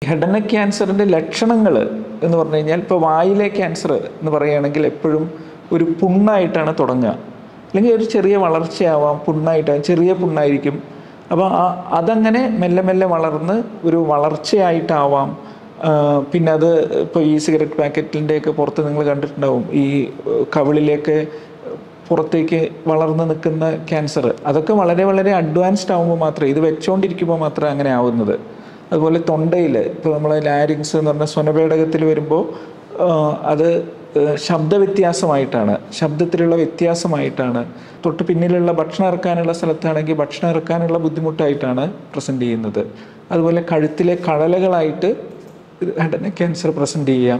head and neck ക്യാൻസറിൻ്റെ ലക്ഷണങ്ങൾ എന്ന് പറഞ്ഞു കഴിഞ്ഞാൽ ഇപ്പോൾ വായിലെ ക്യാൻസർ എന്ന് പറയുകയാണെങ്കിൽ എപ്പോഴും ഒരു പുണ്ണായിട്ടാണ് തുടങ്ങുക അല്ലെങ്കിൽ ഒരു ചെറിയ വളർച്ചയാവാം പുണ്ണായിട്ടാണ് ചെറിയ പുണ്ണായിരിക്കും അപ്പോൾ ആ അതങ്ങനെ മെല്ലെ മെല്ലെ വളർന്ന് ഒരു വളർച്ചയായിട്ടാവാം ആ, പിന്നെ അത് ഇപ്പോൾ ഈ സിഗരറ്റ് പാക്കറ്റിൻ്റെയൊക്കെ പുറത്ത് നിങ്ങൾ കണ്ടിട്ടുണ്ടാവും ഈ ഏഹ്, കവിളിലേക്ക് പുറത്തേക്ക് വളർന്ന് നിൽക്കുന്ന ക്യാൻസർ അതൊക്കെ വളരെ വളരെ അഡ്വാൻസ്ഡ് ആകുമ്പോൾ മാത്രമേ ഇത് വെച്ചുകൊണ്ടിരിക്കുമ്പോൾ മാത്രമേ അങ്ങനെ ആവുന്നത് അതുപോലെ തൊണ്ടയിൽ ഇപ്പോൾ നമ്മൾ ലാരിങ്സ് എന്ന് പറഞ്ഞ സ്വനപേടകത്തിൽ വരുമ്പോൾ ആ, അത് ഏഹ്, ശബ്ദവ്യത്യാസമായിട്ടാണ് ശബ്ദത്തിലുള്ള വ്യത്യാസമായിട്ടാണ് തൊട്ട് പിന്നിലുള്ള ഭക്ഷണം ഇറക്കാനുള്ള സ്ഥലത്താണെങ്കിൽ ഭക്ഷണം ഇറക്കാനുള്ള ബുദ്ധിമുട്ടായിട്ടാണ് പ്രസൻറ്റ് ചെയ്യുന്നത് അതുപോലെ കഴുത്തിലെ കടലകളായിട്ട് ഹെഡ് ആൻഡ് ക്യാൻസർ പ്രസൻറ്റ് ചെയ്യാം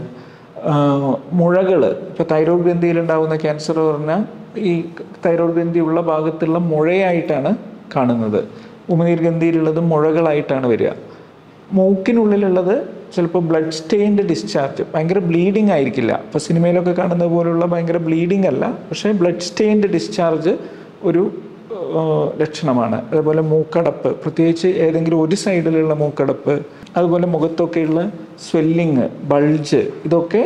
മുഴകൾ ഇപ്പോൾ തൈറോയ്ഡ് ഗ്രന്ഥിയിൽ ഉണ്ടാകുന്ന ക്യാൻസർ പറഞ്ഞാൽ ഈ തൈറോയ്ഡ് ഗ്രന്ഥി ഉള്ള ഭാഗത്തുള്ള മുഴയായിട്ടാണ് കാണുന്നത് ഉമിനീർ ഗ്രന്ഥിയിലുള്ളത് മുഴകളായിട്ടാണ് വരിക മൂക്കിനുള്ളിലുള്ളത് ചിലപ്പോൾ ബ്ലഡ് സ്റ്റെയിൻഡ് ഡിസ്ചാർജ് ഭയങ്കര ബ്ലീഡിങ് ആയിരിക്കില്ല ഇപ്പോൾ സിനിമയിലൊക്കെ കാണുന്ന പോലുള്ള ഭയങ്കര ബ്ലീഡിങ് അല്ല പക്ഷേ ബ്ലഡ് സ്റ്റെയിൻഡ് ഡിസ്ചാർജ് ഒരു ആ, ലക്ഷണമാണ് അതുപോലെ മൂക്കടപ്പ് പ്രത്യേകിച്ച് ഏതെങ്കിലും ഒരു സൈഡിലുള്ള മൂക്കടപ്പ് അതുപോലെ മുഖത്തൊക്കെയുള്ള സ്വെല്ലിങ് ബൾജ് ഇതൊക്കെ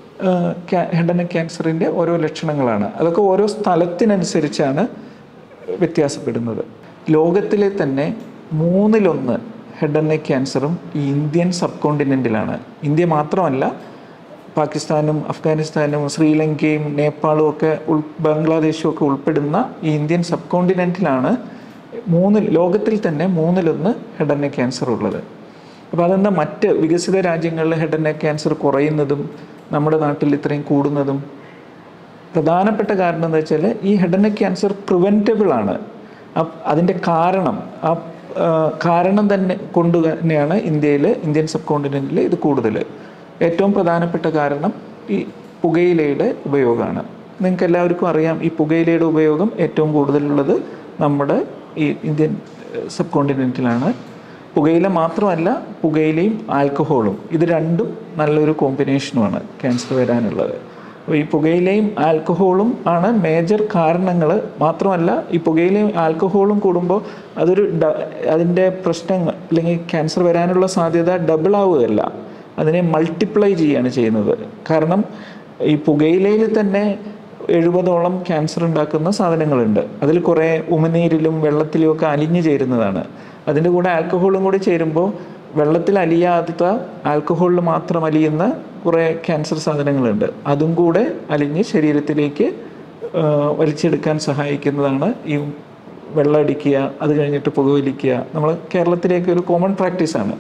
ഹെഡ് ആൻഡ് ക്യാൻസറിൻ്റെ ഓരോ ലക്ഷണങ്ങളാണ് അതൊക്കെ ഓരോ സ്ഥലത്തിനനുസരിച്ചാണ് വ്യത്യാസപ്പെടുന്നത് ലോകത്തിലെ തന്നെ മൂന്നിലൊന്ന് ഹെഡ് ആൻഡ് നെക്ക് ക്യാൻസറും ഈ ഇന്ത്യൻ സബ് കോണ്ടിനെൻറ്റിലാണ് ഇന്ത്യ മാത്രമല്ല പാകിസ്ഥാനും അഫ്ഗാനിസ്ഥാനും ശ്രീലങ്കയും നേപ്പാളും ഒക്കെ ഉൾ ബംഗ്ലാദേശും ഒക്കെ ഉൾപ്പെടുന്ന ഈ ഇന്ത്യൻ സബ് കോണ്ടിനെൻറ്റിലാണ് മൂന്ന് ലോകത്തിൽ തന്നെ മൂന്നിലൊന്ന് ഹെഡ് ആൻഡ് നെക്ക് ക്യാൻസർ ഉള്ളത് അപ്പോൾ അതെന്താ മറ്റ് വികസിത രാജ്യങ്ങളിൽ ഹെഡ് ആൻഡ് നെക്ക് ക്യാൻസർ കുറയുന്നതും നമ്മുടെ നാട്ടിൽ ഇത്രയും കൂടുന്നതും പ്രധാനപ്പെട്ട കാരണം എന്താ വെച്ചാൽ ഈ head and neck cancer preventable ആണ് അപ്പ് അതിൻ്റെ കാരണം ആ ആ, കാരണം തന്നെ കൊണ്ട് തന്നെയാണ് ഇന്ത്യയിൽ ഇന്ത്യൻ സബ് കോണ്ടിനെൻറ്റിൽ ഇത് കൂടുതൽ ഏറ്റവും പ്രധാനപ്പെട്ട കാരണം ഈ പുകയിലയുടെ ഉപയോഗമാണ് നിങ്ങൾക്ക് എല്ലാവർക്കും അറിയാം ഈ പുകയിലയുടെ ഉപയോഗം ഏറ്റവും കൂടുതലുള്ളത് നമ്മുടെ ഈ ഇന്ത്യൻ സബ് കോണ്ടിനെൻറ്റിലാണ് പുകയില മാത്രമല്ല പുകയിലയും ആൽക്കഹോളും ഇത് രണ്ടും നല്ലൊരു കോമ്പിനേഷനുമാണ് ക്യാൻസർ വരാനുള്ളത് അപ്പോൾ ഈ പുകയിലയും ആൽക്കഹോളും ആണ് മേജർ കാരണങ്ങൾ മാത്രമല്ല ഈ പുകയിലയും ആൽക്കഹോളും കൂടുമ്പോൾ അതൊരു ഡ അതിൻ്റെ പ്രശ്നങ്ങൾ അല്ലെങ്കിൽ ക്യാൻസർ വരാനുള്ള സാധ്യത ഡബിൾ ആവുകയല്ല അതിനെ മൾട്ടിപ്ലൈ ചെയ്യുകയാണ് ചെയ്യുന്നത് കാരണം ഈ പുകയിലയിൽ തന്നെ എഴുപതോളം ക്യാൻസർ ഉണ്ടാക്കുന്ന സാധനങ്ങളുണ്ട് അതിൽ കുറേ ഉമിനീരിലും വെള്ളത്തിലും ഒക്കെ അലിഞ്ഞു ചേരുന്നതാണ് അതിൻ്റെ കൂടെ ആൽക്കഹോളും കൂടി ചേരുമ്പോൾ വെള്ളത്തിൽ അലിയാത്ത ആൽക്കഹോളിൽ മാത്രം അലിയുന്ന കുറേ ക്യാൻസർ സാധനങ്ങളുണ്ട് അതും കൂടെ അലിഞ്ഞ് ശരീരത്തിലേക്ക് ആ, വലിച്ചെടുക്കാൻ സഹായിക്കുന്നതാണ് ഈ വെള്ളം അടിക്കുക അത് കഴിഞ്ഞിട്ട് പുകവലിക്കുക നമ്മൾ കേരളത്തിലേക്ക് ഒരു കോമൺ പ്രാക്ടീസാണ്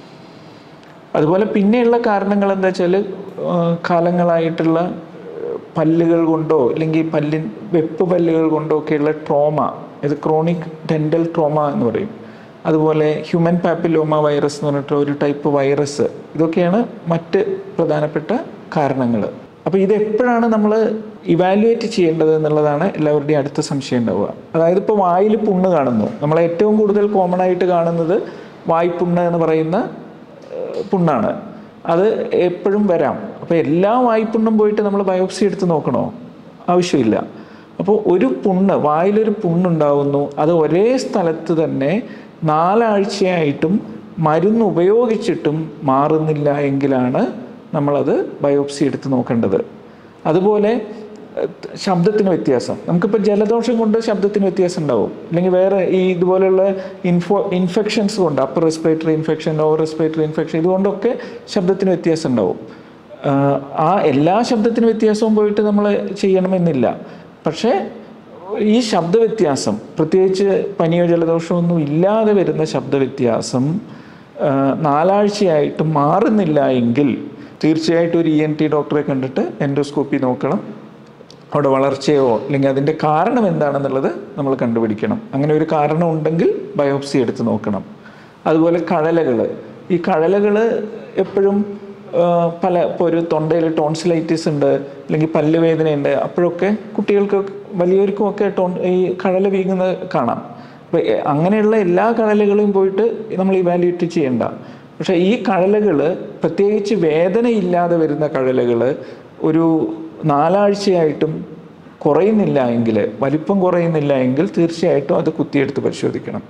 അതുപോലെ പിന്നെയുള്ള കാരണങ്ങൾ എന്താ വെച്ചാൽ കാലങ്ങളായിട്ടുള്ള ഏഹ്, പല്ലുകൾ കൊണ്ടോ അല്ലെങ്കിൽ പല്ലിൻ വെപ്പ് പല്ലുകൾ കൊണ്ടോ ഒക്കെയുള്ള ട്രോമ ഇത് ക്രോണിക് ഡെൻ്റൽ ട്രോമ എന്ന് പറയും അതുപോലെ ഹ്യൂമൻ പാപ്പിലോമ വൈറസ് എന്ന് പറഞ്ഞിട്ട് ഒരു ടൈപ്പ് വൈറസ് ഇതൊക്കെയാണ് മറ്റ് പ്രധാനപ്പെട്ട കാരണങ്ങൾ അപ്പോൾ ഇത് എപ്പോഴാണ് നമ്മൾ ഇവാലുവേറ്റ് ചെയ്യേണ്ടത് എന്നുള്ളതാണ് എല്ലാവരുടെയും അടുത്ത സംശയം ഉണ്ടാവുക അതായത് ഇപ്പോൾ വായിൽ പുണ്ണ് കാണുന്നു നമ്മൾ ഏറ്റവും കൂടുതൽ കോമൺ ആയിട്ട് കാണുന്നത് വായ്പുണ്ണ് എന്ന് പറയുന്ന ഏഹ് പുണ്ണാണ് അത് എപ്പോഴും വരാം അപ്പോൾ എല്ലാ വായ്പുണ്ണും പോയിട്ട് നമ്മൾ ബയോപ്സി എടുത്ത് നോക്കണോ ആവശ്യമില്ല അപ്പോൾ ഒരു പുണ്ണ് വായിലൊരു പുണ്ണുണ്ടാവുന്നു അത് ഒരേ സ്ഥലത്ത് തന്നെ നാലാഴ്ചയായിട്ടും മരുന്ന് ഉപയോഗിച്ചിട്ടും മാറുന്നില്ല എങ്കിലാണ് നമ്മളത് ബയോപ്സി എടുത്ത് നോക്കേണ്ടത് അതുപോലെ ഏഹ്, ശബ്ദത്തിന് വ്യത്യാസം നമുക്കിപ്പോൾ ജലദോഷം കൊണ്ട് ശബ്ദത്തിന് വ്യത്യാസം ഉണ്ടാവും അല്ലെങ്കിൽ വേറെ ഈ ഇതുപോലെയുള്ള ഇൻഫോ ഇൻഫെക്ഷൻസ് കൊണ്ട് upper respiratory infection lower respiratory infection ഇതുകൊണ്ടൊക്കെ ശബ്ദത്തിന് വ്യത്യാസം ഉണ്ടാവും ആഹ്, ആ എല്ലാ ശബ്ദത്തിന് വ്യത്യാസവും പോയിട്ട് നമ്മൾ ചെയ്യണമെന്നില്ല പക്ഷേ ഈ ശബ്ദവ്യത്യാസം പ്രത്യേകിച്ച് പനിയോ ജലദോഷമോ ഒന്നും ഇല്ലാതെ വരുന്ന ശബ്ദവ്യത്യാസം ആ, നാലാഴ്ചയായിട്ട് മാറുന്നില്ല എങ്കിൽ തീർച്ചയായിട്ടും ഒരു ഇ എൻ ടി ഡോക്ടറെ കണ്ടിട്ട് എൻഡോസ്കോപ്പി നോക്കണം അവിടെ വളർച്ചയോ അല്ലെങ്കിൽ അതിൻ്റെ കാരണം എന്താണെന്നുള്ളത് നമ്മൾ കണ്ടുപിടിക്കണം അങ്ങനെ ഒരു കാരണം ഉണ്ടെങ്കിൽ ബയോപ്സി എടുത്ത് നോക്കണം അതുപോലെ കഴലകൾ ഈ കഴലകൾ എപ്പോഴും ആ, പല ഇപ്പോൾ ഒരു തൊണ്ടയിൽ ടോൺസിലൈറ്റിസ് ഉണ്ട് അല്ലെങ്കിൽ പല്ല് വേദനയുണ്ട് അപ്പോഴൊക്കെ കുട്ടികൾക്ക് വലിയവർക്കും ഒക്കെ ടോൺ ഈ കഴല വീങ്ങുന്നത് കാണാം അപ്പോൾ അങ്ങനെയുള്ള എല്ലാ കഴലുകളും പോയിട്ട് നമ്മൾ ഇവാലുവേറ്റ് ചെയ്യണ്ട പക്ഷേ ഈ കഴലകൾ പ്രത്യേകിച്ച് വേദനയില്ലാതെ വരുന്ന കഴലകൾ ഒരു നാലാഴ്ചയായിട്ടും കുറയുന്നില്ല എങ്കിൽ വലിപ്പം കുറയുന്നില്ല എങ്കിൽ തീർച്ചയായിട്ടും അത് കുത്തിയെടുത്ത് പരിശോധിക്കണം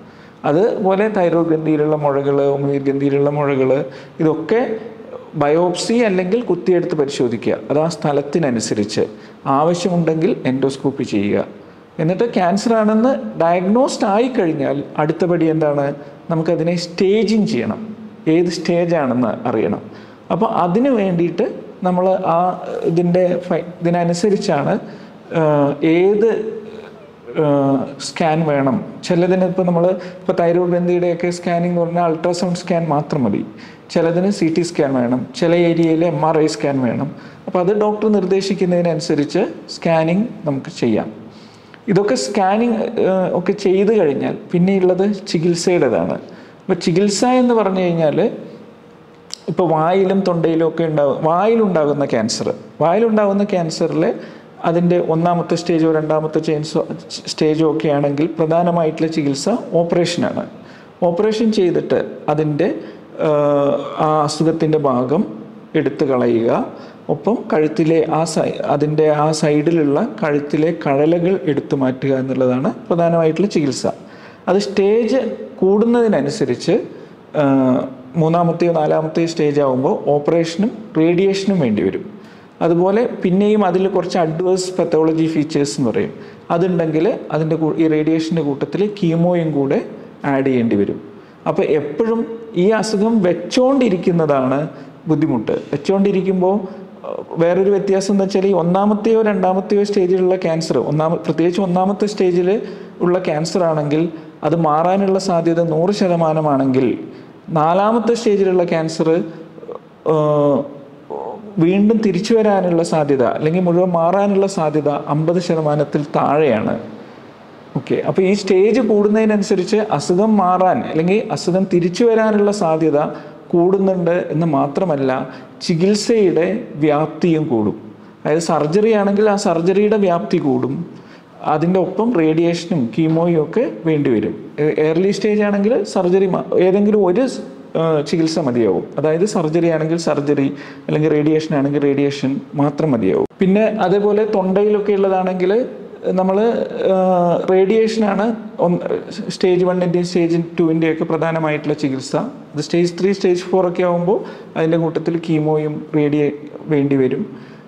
അതുപോലെ തൈറോയ്ഡ് ഗ്രന്ഥിയിലുള്ള മുഴകൾ ഉമിനീർ ഗ്രന്ഥിയിലുള്ള മുഴകൾ ഇതൊക്കെ ബയോപ്സി അല്ലെങ്കിൽ കുത്തിയെടുത്ത് പരിശോധിക്കുക അത് ആ സ്ഥലത്തിനനുസരിച്ച് ആവശ്യമുണ്ടെങ്കിൽ എൻഡോസ്കോപ്പി ചെയ്യുക എന്നിട്ട് ക്യാൻസർ ആണെന്ന് ഡയഗ്നോസ്ഡ് ആയി കഴിഞ്ഞാൽ അടുത്ത പടി എന്താണ് നമുക്കതിനെ സ്റ്റേജിങ് ചെയ്യണം ഏത് സ്റ്റേജാണെന്ന് അറിയണം അപ്പോൾ അതിന് വേണ്ടിയിട്ട് നമ്മൾ ആ ഇതിൻ്റെ ഫൈ ഇതിനനുസരിച്ചാണ് ആഹ്, ഏത് സ്കാൻ വേണം ചിലതിന് ഇപ്പോൾ നമ്മൾ ഇപ്പോൾ തൈറോയ്ഡ് ഗ്രന്ഥിയുടെയൊക്കെ സ്കാനിങ് എന്ന് പറഞ്ഞാൽ അൾട്രാസൗണ്ട് സ്കാൻ മാത്രം മതി ചിലതിന് സി ടി സ്കാൻ വേണം ചില ഏരിയയിൽ എം ആർ ഐ സ്കാൻ വേണം അപ്പോൾ അത് ഡോക്ടർ നിർദ്ദേശിക്കുന്നതിനനുസരിച്ച് സ്കാനിങ് നമുക്ക് ചെയ്യാം ഇതൊക്കെ സ്കാനിങ് ഒക്കെ ചെയ്തു കഴിഞ്ഞാൽ പിന്നെയുള്ളത് ചികിത്സയുടേതാണ് അപ്പോൾ ചികിത്സ എന്ന് പറഞ്ഞു കഴിഞ്ഞാൽ ഇപ്പോൾ വായിലും തൊണ്ടയിലും ഒക്കെ ഉണ്ടാകും വായിലുണ്ടാകുന്ന ക്യാൻസർ വായിലുണ്ടാകുന്ന ക്യാൻസറിൽ അതിൻ്റെ ഒന്നാമത്തെ സ്റ്റേജോ രണ്ടാമത്തെ ചേൻസോ സ്റ്റേജോ ഒക്കെ ആണെങ്കിൽ പ്രധാനമായിട്ടുള്ള ചികിത്സ ഓപ്പറേഷനാണ് ഓപ്പറേഷൻ ചെയ്തിട്ട് അതിൻ്റെ ആ അസുഖത്തിൻ്റെ ഭാഗം എടുത്തു കളയുക ഒപ്പം കഴുത്തിലെ ആ സൈ അതിൻ്റെ ആ സൈഡിലുള്ള കഴുത്തിലെ കഴലകൾ എടുത്തു മാറ്റുക എന്നുള്ളതാണ് പ്രധാനമായിട്ടുള്ള ചികിത്സ അത് സ്റ്റേജ് കൂടുന്നതിനനുസരിച്ച് ആ, മൂന്നാമത്തെയോ നാലാമത്തെയോ സ്റ്റേജ് ആകുമ്പോൾ ഓപ്പറേഷനും റേഡിയേഷനും വേണ്ടി വരും അതുപോലെ പിന്നെയും അതിൽ കുറച്ച് അഡ്വേഴ്സ് പത്തോളജി ഫീച്ചേഴ്സ് എന്ന് പറയും അതുണ്ടെങ്കിൽ അതിൻ്റെ കൂ- ഈ റേഡിയേഷൻ്റെ കൂട്ടത്തിൽ കീമോയും കൂടെ ആഡ് ചെയ്യേണ്ടി വരും അപ്പോൾ എപ്പോഴും ഈ അസുഖം വെച്ചോണ്ടിരിക്കുന്നതാണ് ബുദ്ധിമുട്ട് വെച്ചോണ്ടിരിക്കുമ്പോൾ അഹ് വേറൊരു വ്യത്യാസം എന്ന് വെച്ചാൽ ഈ ഒന്നാമത്തെയോ രണ്ടാമത്തെയോ സ്റ്റേജിലുള്ള ക്യാൻസർ ഒന്നാമ പ്രത്യേകിച്ച് ഒന്നാമത്തെ സ്റ്റേജിൽ ഉള്ള ക്യാൻസർ ആണെങ്കിൽ അത് മാറാനുള്ള സാധ്യത നൂറ് ശതമാനമാണെങ്കിൽ നാലാമത്തെ സ്റ്റേജിലുള്ള ക്യാൻസർ വീണ്ടും തിരിച്ചു വരാനുള്ള സാധ്യത അല്ലെങ്കിൽ മുഴുവൻ മാറാനുള്ള സാധ്യത അമ്പത് ശതമാനത്തിൽ താഴെയാണ് ഓക്കെ അപ്പോൾ ഈ സ്റ്റേജ് കൂടുന്നതിനനുസരിച്ച് അസുഖം മാറാൻ അല്ലെങ്കിൽ അസുഖം തിരിച്ചു വരാനുള്ള സാധ്യത കൂടുന്നുണ്ട് എന്ന് മാത്രമല്ല ചികിത്സയുടെ വ്യാപ്തിയും കൂടും അതായത് സർജറി ആണെങ്കിൽ ആ സർജറിയുടെ വ്യാപ്തി കൂടും അതിൻ്റെ ഒപ്പം റേഡിയേഷനും കീമോയും ഒക്കെ വേണ്ടിവരും എയർലി സ്റ്റേജ് ആണെങ്കിൽ സർജറി ഏതെങ്കിലും ഒരു സ്- ആ, ചികിത്സ മതിയാവും അതായത് സർജറി ആണെങ്കിൽ സർജറി അല്ലെങ്കിൽ റേഡിയേഷൻ ആണെങ്കിൽ റേഡിയേഷൻ മാത്രം മതിയാവും പിന്നെ അതേപോലെ തൊണ്ടയിലൊക്കെ ഉള്ളതാണെങ്കിൽ നമ്മൾ റേഡിയേഷനാണ് സ്റ്റേജ് വണ്ണിൻ്റെയും സ്റ്റേജ് ടുവിൻ്റെയും ഒക്കെ പ്രധാനമായിട്ടുള്ള ചികിത്സ അത് സ്റ്റേജ് ത്രീ സ്റ്റേജ് ഫോർ ഒക്കെ ആകുമ്പോൾ അതിൻ്റെ കൂട്ടത്തിൽ കീമോയും റേഡിയേ വേണ്ടി വരും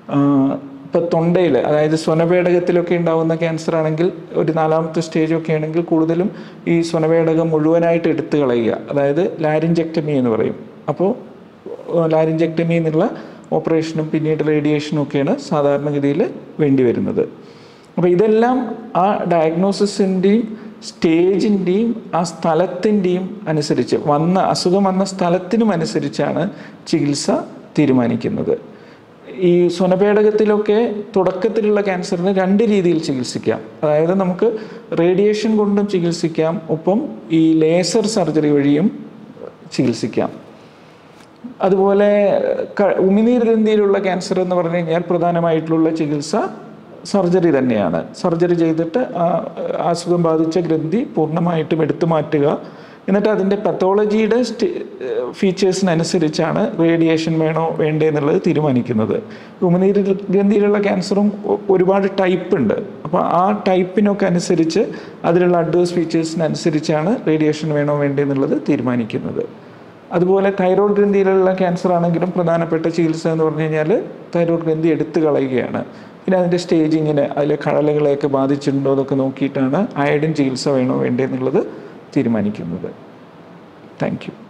ഇപ്പോൾ തൊണ്ടയിൽ അതായത് സ്വനപേടകത്തിലൊക്കെ ഉണ്ടാകുന്ന ക്യാൻസർ ആണെങ്കിൽ ഒരു നാലാമത്തെ സ്റ്റേജ് ഒക്കെ ആണെങ്കിൽ കൂടുതലും ഈ സ്വനപേടകം മുഴുവനായിട്ട് എടുത്തു കളയുക അതായത് ലാരിഞ്ചെക്ടമി എന്ന് പറയും അപ്പോൾ ലാരിഞ്ചെക്ടമി എന്നുള്ള ഓപ്പറേഷനും പിന്നീട് റേഡിയേഷനും ഒക്കെയാണ് സാധാരണഗതിയിൽ വേണ്ടി വരുന്നത് അപ്പോൾ ഇതെല്ലാം ആ ഡയഗ്നോസിസിൻ്റെയും സ്റ്റേജിൻ്റെയും ആ സ്ഥലത്തിൻ്റെയും അനുസരിച്ച് വന്ന അസുഖം വന്ന സ്ഥലത്തിനും അനുസരിച്ചാണ് ചികിത്സ തീരുമാനിക്കുന്നത് ഈ സ്വനപേടകത്തിലൊക്കെ തുടക്കത്തിലുള്ള ക്യാൻസറിന് രണ്ട് രീതിയിൽ ചികിത്സിക്കാം അതായത് നമുക്ക് റേഡിയേഷൻ കൊണ്ടും ചികിത്സിക്കാം ഒപ്പം ഈ ലേസർ സർജറി വഴിയും ചികിത്സിക്കാം അതുപോലെ ക- ഉമിനീർ ഗ്രന്ഥിയിലുള്ള ക്യാൻസർ എന്ന് പറഞ്ഞു കഴിഞ്ഞാൽ പ്രധാനമായിട്ടുള്ള ചികിത്സ സർജറി തന്നെയാണ് സർജറി ചെയ്തിട്ട് ആ ആ അസുഖം ബാധിച്ച ഗ്രന്ഥി പൂർണ്ണമായിട്ടും എടുത്തു മാറ്റുക എന്നിട്ട് അതിൻ്റെ പത്തോളജിയുടെ ഫീച്ചേഴ്സിനനുസരിച്ചാണ് റേഡിയേഷൻ വേണോ വേണ്ടേ എന്നുള്ളത് തീരുമാനിക്കുന്നത് ഉമിനീർ ഗ്രന്ഥിയിലുള്ള ക്യാൻസറും ഒ- ഒരുപാട് ടൈപ്പ് ഉണ്ട് അപ്പോൾ ആ ടൈപ്പിനൊക്കെ അനുസരിച്ച് അതിലുള്ള അഡ്വേഴ്സ് ഫീച്ചേഴ്സിനനുസരിച്ചാണ് റേഡിയേഷൻ വേണോ വേണ്ടേ എന്നുള്ളത് തീരുമാനിക്കുന്നത് അതുപോലെ തൈറോയ്ഡ് ഗ്രന്ഥിയിലുള്ള ക്യാൻസർ ആണെങ്കിലും പ്രധാനപ്പെട്ട ചികിത്സ എന്ന് പറഞ്ഞു കഴിഞ്ഞാൽ തൈറോയ്ഡ് ഗ്രന്ഥി എടുത്തു കളയുകയാണ് പിന്നെ അതിൻ്റെ സ്റ്റേജിങ്ങിന് അതിലെ കടലകളെയൊക്കെ ബാധിച്ചിട്ടുണ്ടോ എന്നൊക്കെ നോക്കിയിട്ടാണ് അയഡിൻ ചികിത്സ വേണോ വേണ്ടേ എന്നുള്ളത് തീരുമാനിക്കുന്നത് താങ്ക് യു